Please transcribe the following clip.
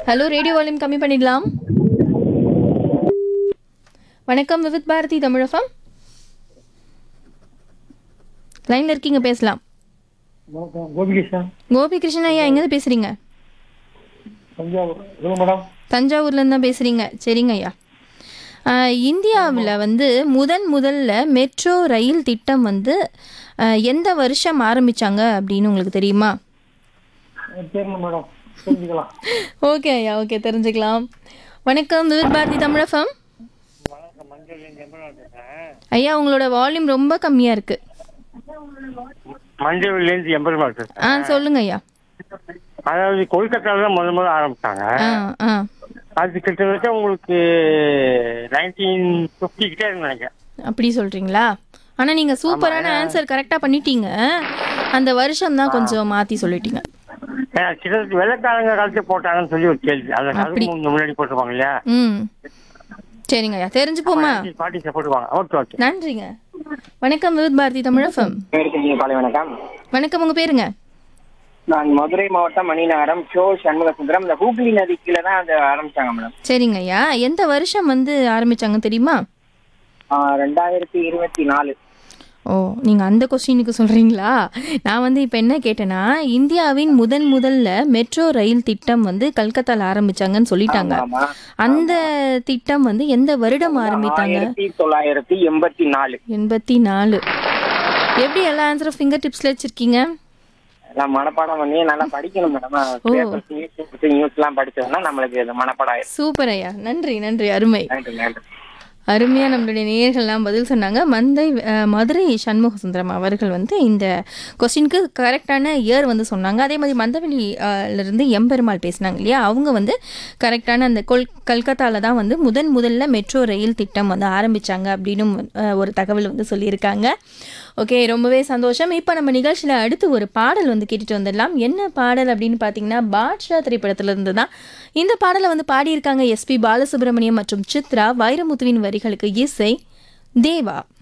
Hello radio volume கம்மி பண்ணிடலாம் வணக்கம் விவித் பாரதி தமிழகம் லைன்ல இருக்கீங்க பேசலாம் வணக்கம் கோபிகிருஷ்ணன் கோபி கிருஷ்ணன் ஐயா எங்கேருந்து பேசுறீங்க தஞ்சாவூர் சொல்லுங்க மேடம் தஞ்சாவூர்ல இருந்து தான் பேசுறீங்க சரிங்க ஐயா இந்தியாவில் வந்து முதன் முதல்ல மெட்ரோ ரயில் திட்டம் வந்து ஆஹ், எந்த வருஷம் ஆரம்பிச்சாங்க அப்படின்னு உங்களுக்கு தெரியுமா தெரியல மேடம் தெரிஞ்சுக்கலாம் ஓகே ஐயா ஓகே தெரிஞ்சுக்கலாம் வணக்கம் விவித் பாரதி தமிழகம் வணக்கம் மஞ்சள் எம்பரான் பேசுறேன் ஐயா உங்களோட வால்யூம் ரொம்ப கம்மியா இருக்கு மஞ்சள்லேருந்து எம்பெருமாள் பேசுறேன் ஆ சொல்லுங்க ஐயா அதாவது கொல்கத்தாவில் தான் முதல் முதல்ல ஆரம்பிச்சாங்க ஆ ஆ அது கிட்டத்தட்ட உங்களுக்கு நைன்டீன் ஃபிஃப்டி கிட்டே இருக்கு நினைக்கிறேன் அப்படி சொல்றீங்களா ஆனா நீங்க சூப்பரான ஆன்சர் கரெக்டா பண்ணிட்டீங்க அந்த வருஷம் தான் கொஞ்சம் மாத்தி சொல்லிட்டீங்க ஏன்னா, கிட்டத்தட்ட வெள்ளக்காரங்க காலத்து போட்டாங்கன்னு சொல்லி ஒரு கேள்வி அதை அப்படி. அதுக்கு முன்ன- முன்னாடி போட்டுருவாங்க இல்லையா ம் சரிங்க ஐயா தெரிஞ்சுப்போமா பாட்டிஸை போட்டுருவாங்க ஓகே ஓகே நன்றிங்க வணக்கம் விவித் பாரதி தமிழகம் பேருக்கு காலை வணக்கம் வணக்கம் உங்க பேருங்க நான் மதுரை மாவட்டம் மணிநகரம் ஷோ சண்முக சுந்தரம் இந்த ஹூக்ளி நதி கீழே தான் அது ஆரம்பிச்சாங்க மேடம் சரிங்க ஐயா எந்த வருஷம் வந்து ஆரம்பிச்சாங்க தெரியுமா ஆஹ் ரெண்டாயிரத்தி இருபத்தி நாலு ஓ நீங்கள் அந்த கொஸ்டினுக்கு சொல்கிறீங்களா நான் வந்து இப்போ என்ன கேட்டேன்னா இந்தியாவின் முதன் முதல்ல மெட்ரோ ரயில் திட்டம் வந்து கல்கத்தால ஆரம்பிச்சாங்கன்னு சொல்லிட்டாங்க ஆமா அந்த திட்டம் வந்து எந்த வருடம் ஆரம்பித்தாங்க ஆயிரத்தி தொள்ளாயிரத்தி எண்பத்தி நாலு எண்பத்தி நாலு எப்படி எல்லா ஆன்சரும் ஃபிங்கர் டிப்ஸில் வச்சுருக்கீங்க நான் மனப்பாடம் பண்ணி நல்லா படிக்கணும் மேடம் நியூஸ் எல்லாம் படிச்சதுன்னா நம்மளுக்கு இது மனப்பாடம் ஆயிரும் சூப்பர் ஐயா நன்றி நன்றி அருமை நன்றி நன்றி அருமையாக நம்மளுடைய நேயர்கள்லாம் பதில் சொன்னாங்க மந்தை அஹ், மதுரை சண்முக சுந்தரம் அவர்கள் வந்து இந்த கொஸ்டினுக்கு கரெக்டான இயர் வந்து சொன்னாங்க அதே மாதிரி மந்தவெளி அஹ், ல இருந்து எம்பெருமாள் பேசினாங்க இல்லையா அவங்க வந்து கரெக்டான அந்த கொல் கல்கத்தாவில் தான் வந்து முதன் முதல்ல மெட்ரோ ரயில் திட்டம் வந்து ஆரம்பிச்சாங்க அப்படின்னு அஹ், ஒரு தகவல் வந்து சொல்லியிருக்காங்க ஓகே ரொம்பவே சந்தோஷம் இப்போ நம்ம நிகழ்ச்சியில் அடுத்து ஒரு பாடல் வந்து கேட்டுட்டு வந்துடலாம் என்ன பாடல் அப்படின்னு பார்த்தீங்கன்னா பாட்ஷா திரைப்படத்துல இருந்து தான் இந்த பாடலை வந்து பாடியிருக்காங்க எஸ்பி பாலசுப்ரமணியம் மற்றும் சித்ரா வைரமுத்துவின் வரிகளுக்கு இசை தேவா